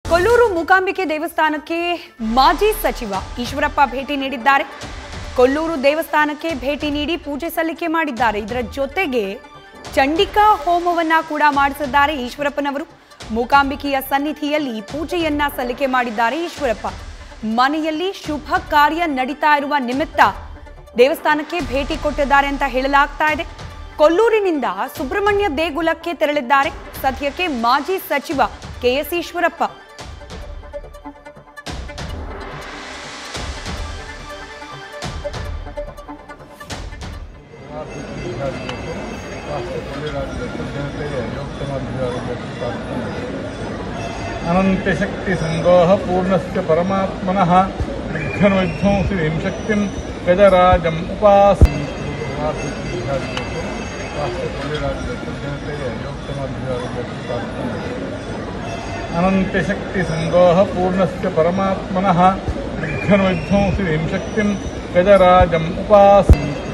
ಕೊಲ್ಲೂರು ಮೂಕಾಂಬಿಕೆ ದೇವಸ್ಥಾನಕ್ಕೆ ಮಾಜಿ ಸಚಿವ ಈಶ್ವರಪ್ಪ ಭೇಟಿ ನೀಡಿದ್ದಾರೆ ಕೊಲ್ಲೂರು ದೇವಸ್ಥಾನಕ್ಕೆ ಭೇಟಿ ನೀಡಿ ಪೂಜೆ ಸಲ್ಲಿಕೆ ಮಾಡಿದ್ದಾರೆ ಇದರ ಜೊತೆಗೆ ಚಂಡಿಕಾ ಹೋಮವನ್ನ ಕೂಡ ಮಾಡಿಸಿದ್ದಾರೆ ಈಶ್ವರಪ್ಪನವರು ಮೂಕಾಂಬಿಕೆಯ ಸನ್ನಿಧಿಯಲ್ಲಿ ಪೂಜೆಯನ್ನ ಸಲ್ಲಿಕೆ ಮಾಡಿದ್ದಾರೆ ಈಶ್ವರಪ್ಪ ಮನೆಯಲ್ಲಿ ಶುಭ ಕಾರ್ಯ ನಡೀತಾ ಇರುವ ನಿಮಿತ್ತ ದೇವಸ್ಥಾನಕ್ಕೆ ಭೇಟಿ ಕೊಟ್ಟಿದ್ದಾರೆ ಅಂತ ಹೇಳಲಾಗ್ತಾ ಇದೆ ಕೊಲ್ಲೂರಿನಿಂದ ಸುಬ್ರಹ್ಮಣ್ಯ ದೇಗುಲಕ್ಕೆ ತೆರಳಿದ್ದಾರೆ ಸದ್ಯಕ್ಕೆ ಮಾಜಿ ಸಚಿವ ಕೆಎಸ್ ಈಶ್ವರಪ್ಪ ಅನಂತಶಕ್ತಿ ಸಂಗೋಹ ಪೂರ್ಣಸ್ಯ ಪರಮಾತ್ಮನಃ ವಿಘ್ನವಿಧ್ವಂಸಿನೀಂ ಶಕ್ತಿಂ ಗಜರಾಜಂ ಉಪಾಸ ಅನಂತಶಕ್ತಿ ಸಂಗೋಹ ಪೂರ್ಣಸ್ಯ ಪರಮಾತ್ಮನಃ ವಿಘ್ನವಿಧ್ವಂಸಿನೀಂ ಶಕ್ತಿಂ ಗಜರಾಜಂ ಉಪಾಸ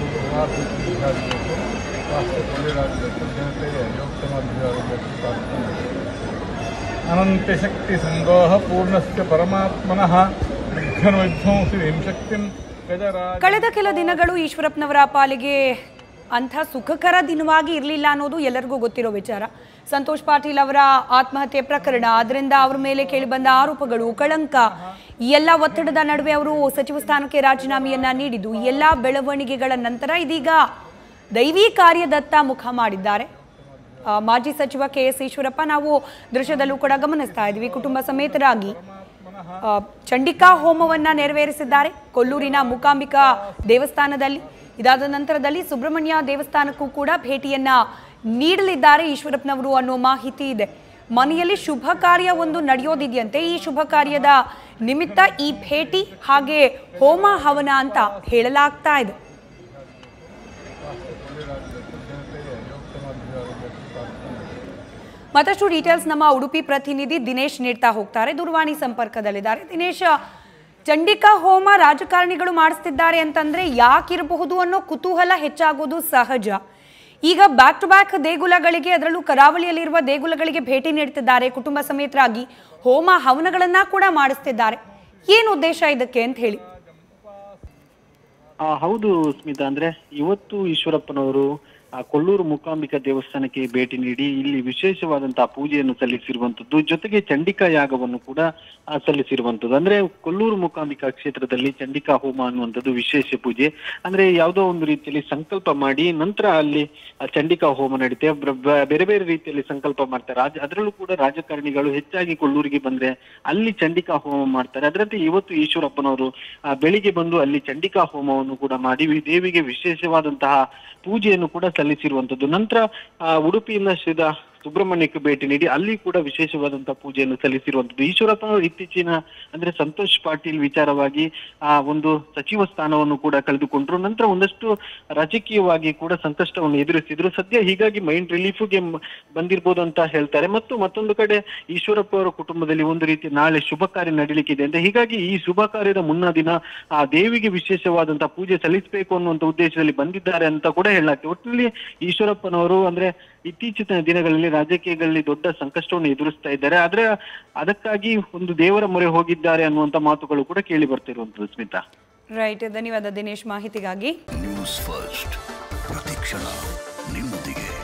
ಅನಂತಶಕ್ತಿ ಸಂಗೋಹ ಪೂರ್ಣಸ್ಯ ಪರಮಾತ್ಮನಃ ವಿಘ್ನವಿಧ್ವಂಸಿನೀಂ ಶಕ್ತಿಂ ಗಜರಾಜ ಕಳೆದ ಕೆಲ ದಿನಗಳು ಈಶ್ವರಪ್ಪನವರ ಪಾಲಿಗೆ ಅಂಥ ಸುಖಕರ ದಿನವಾಗಿ ಇರಲಿಲ್ಲ ಅನ್ನೋದು ಎಲ್ಲರಿಗೂ ಗೊತ್ತಿರೋ ವಿಚಾರ ಸಂತೋಷ್ ಪಾಟೀಲ್ ಅವರ ಆತ್ಮಹತ್ಯೆ ಪ್ರಕರಣ ಅದರಿಂದ ಅವ್ರ ಮೇಲೆ ಕೇಳಿಬಂದ ಆರೋಪಗಳು ಕಳಂಕ ಈ ಎಲ್ಲ ಒತ್ತಡದ ನಡುವೆ ಅವರು ಸಚಿವ ಸ್ಥಾನಕ್ಕೆ ರಾಜೀನಾಮೆಯನ್ನ ನೀಡಿದ್ದು ಈ ಎಲ್ಲ ಬೆಳವಣಿಗೆಗಳ ನಂತರ ಇದೀಗ ದೈವಿ ಕಾರ್ಯದತ್ತ ಮುಖ ಮಾಡಿದ್ದಾರೆ ಆ, ಮಾಜಿ ಸಚಿವ ಕೆ ಎಸ್ ಈಶ್ವರಪ್ಪ ನಾವು ದೃಶ್ಯದಲ್ಲೂ ಕೂಡ ಗಮನಿಸ್ತಾ ಇದ್ವಿ ಕುಟುಂಬ ಸಮೇತರಾಗಿ ಆ, ಚಂಡಿಕಾ ಹೋಮವನ್ನ ನೆರವೇರಿಸಿದ್ದಾರೆ ಕೊಲ್ಲೂರಿನ ಮೂಕಾಂಬಿಕಾ ದೇವಸ್ಥಾನದಲ್ಲಿ ಇದಾದ ನಂತರದಲ್ಲಿ ಸುಬ್ರಹ್ಮಣ್ಯ ದೇವಸ್ಥಾನಕ್ಕೂ ಕೂಡ ಭೇಟಿಯನ್ನ ನೀಡಲಿದ್ದಾರೆ ಈಶ್ವರಪ್ಪನವರು ಅನ್ನೋ ಮಾಹಿತಿ ಇದೆ ಮನೆಯಲ್ಲಿ ಶುಭ ಕಾರ್ಯ ಒಂದು ನಡೆಯೋದಿದೆಯಂತೆ ಈ ಶುಭ ಕಾರ್ಯದ ನಿಮಿತ್ತ ಈ ಭೇಟಿ ಹಾಗೆ ಹೋಮ ಹವನ ಅಂತ ಹೇಳಲಾಗ್ತಾ ಇದೆ ಮತ್ತಷ್ಟು ಡೀಟೇಲ್ಸ್ ನಮ್ಮ ಉಡುಪಿ ಪ್ರತಿನಿಧಿ ದಿನೇಶ್ ನೀಡ್ತಾ ಹೋಗ್ತಾರೆ ದೂರವಾಣಿ ಸಂಪರ್ಕದಲ್ಲಿದ್ದಾರೆ ದಿನೇಶ್ ಚಂಡಿಕಾ ಹೋಮ ರಾಜಕಾರಣಿಗಳು ಮಾಡಿಸ್ತಿದ್ದಾರೆ ಅಂತಂದ್ರೆ ಯಾಕಿರಬಹುದು ಅನ್ನೋ ಕುತೂಹಲ ಹೆಚ್ಚಾಗೋದು ಸಹಜ ಈಗ ಬ್ಯಾಕ್ ಟು ಬ್ಯಾಕ್ ದೇಗುಲಗಳಿಗೆ ಅದರಲ್ಲೂ ಕರಾವಳಿಯಲ್ಲಿರುವ ದೇಗುಲಗಳಿಗೆ ಭೇಟಿ ನೀಡ್ತಿದ್ದಾರೆ ಕುಟುಂಬ ಸಮೇತರಾಗಿ ಹೋಮ ಹವನಗಳನ್ನ ಕೂಡ ಮಾಡಿಸ್ತಿದ್ದಾರೆ ಏನು ಉದ್ದೇಶ ಇದಕ್ಕೆ ಅಂತ ಹೇಳಿ ಆ, ಹೌದು ಸ್ಮಿತಾ ಅಂದ್ರೆ ಇವತ್ತು ಈಶ್ವರಪ್ಪನವರು ಆ, ಕೊಲ್ಲೂರು ಮೂಕಾಂಬಿಕಾ ದೇವಸ್ಥಾನಕ್ಕೆ ಭೇಟಿ ನೀಡಿ ಇಲ್ಲಿ ವಿಶೇಷವಾದಂತಹ ಪೂಜೆಯನ್ನು ಸಲ್ಲಿಸಿರುವಂತದ್ದು ಜೊತೆಗೆ ಚಂಡಿಕಾ ಯಾಗವನ್ನು ಕೂಡ ಆ, ಸಲ್ಲಿಸಿರುವಂತದ್ದು ಅಂದ್ರೆ ಕೊಲ್ಲೂರು ಮೂಕಾಂಬಿಕಾ ಕ್ಷೇತ್ರದಲ್ಲಿ ಚಂಡಿಕಾ ಹೋಮ ಅನ್ನುವಂಥದ್ದು ವಿಶೇಷ ಪೂಜೆ ಅಂದ್ರೆ ಯಾವುದೋ ಒಂದು ರೀತಿಯಲ್ಲಿ ಸಂಕಲ್ಪ ಮಾಡಿ ನಂತರ ಅಲ್ಲಿ ಆ, ಚಂಡಿಕಾ ಹೋಮ ನಡೀತೆ ಬ್ರ- ಬ- ಬೇರೆ ಬೇರೆ ರೀತಿಯಲ್ಲಿ ಸಂಕಲ್ಪ ಮಾಡ್ತಾರೆ ರಾಜ ಅದರಲ್ಲೂ ಕೂಡ ರಾಜಕಾರಣಿಗಳು ಹೆಚ್ಚಾಗಿ ಕೊಲ್ಲೂರಿಗೆ ಬಂದ್ರೆ ಅಲ್ಲಿ ಚಂಡಿಕಾ ಹೋಮ ಮಾಡ್ತಾರೆ ಅದರಂತೆ ಇವತ್ತು ಈಶ್ವರಪ್ಪನವರು ಆ, ಬೆಳಿಗ್ಗೆ ಬಂದು ಅಲ್ಲಿ ಚಂಡಿಕಾ ಹೋಮವನ್ನು ಕೂಡ ಮಾಡಿ ವಿ- ದೇವಿಗೆ ವಿಶೇಷವಾದಂತಹ ಪೂಜೆಯನ್ನು ಕೂಡ ಸಲ್ಲಿಸಿರುವಂತದ್ದು ನಂತರ ಆ, ಉಡುಪಿಯಿಂದ ಶ್ರೀದ ಸುಬ್ರಹ್ಮಣ್ಯಕ್ಕೆ ಭೇಟಿ ನೀಡಿ ಅಲ್ಲಿ ಕೂಡ ವಿಶೇಷವಾದಂತಹ ಪೂಜೆಯನ್ನು ಸಲ್ಲಿಸಿರುವಂತದ್ದು ಈಶ್ವರಪ್ಪನವರು ಇತ್ತೀಚಿನ ಅಂದ್ರೆ ಸಂತೋಷ್ ಪಾಟೀಲ್ ವಿಚಾರವಾಗಿ ಆ ಒಂದು ಸಚಿವ ಸ್ಥಾನವನ್ನು ಕೂಡ ಕಳೆದುಕೊಂಡ್ರು ನಂತರ ಒಂದಷ್ಟು ರಾಜಕೀಯವಾಗಿ ಕೂಡ ಸಂಕಷ್ಟವನ್ನು ಎದುರಿಸಿದ್ರು ಸದ್ಯ ಹೀಗಾಗಿ ಮೈಂಡ್ ರಿಲೀಫ್ಗೆ ಬಂದಿರ್ಬೋದು ಅಂತ ಹೇಳ್ತಾರೆ ಮತ್ತು ಮತ್ತೊಂದು ಕಡೆ ಈಶ್ವರಪ್ಪ ಅವರ ಕುಟುಂಬದಲ್ಲಿ ಒಂದು ರೀತಿ ನಾಳೆ ಶುಭ ಕಾರ್ಯ ನಡೀಲಿಕ್ಕಿದೆ ಅಂತ ಹೀಗಾಗಿ ಈ ಶುಭ ಕಾರ್ಯದ ಮುನ್ನ ದಿನ ಆ ದೇವಿಗೆ ವಿಶೇಷವಾದಂತಹ ಪೂಜೆ ಸಲ್ಲಿಸಬೇಕು ಅನ್ನುವಂತ ಉದ್ದೇಶದಲ್ಲಿ ಬಂದಿದ್ದಾರೆ ಅಂತ ಕೂಡ ಹೇಳಲಾಗ್ತದೆ ಒಟ್ಟಿನಲ್ಲಿ ಈಶ್ವರಪ್ಪನವರು ಅಂದ್ರೆ ಇತ್ತೀಚಿನ ದಿನಗಳಲ್ಲಿ ರಾಜಕೀಯಗಳಲ್ಲಿ ದೊಡ್ಡ ಸಂಕಷ್ಟವನ್ನು ಎದುರಿಸ್ತಾ ಇದ್ದಾರೆ ಆದ್ರೆ ಅದಕ್ಕಾಗಿ ಒಂದು ದೇವರ ಮೊರೆ ಹೋಗಿದ್ದಾರೆ ಅನ್ನುವಂತ ಮಾತುಗಳು ಕೂಡ ಕೇಳಿ ಬರ್ತಿರುವಂತದ್ದು ಸ್ಮಿತಾ ರೈಟ್ ಧನ್ಯವಾದ ದಿನೇಶ್ ಮಾಹಿತಿಗಾಗಿ ನ್ಯೂಸ್ ಫಸ್ಟ್ ಪ್ರತಿಕ್ಷಣ ನಿಮ್ಮೊಂದಿಗೆ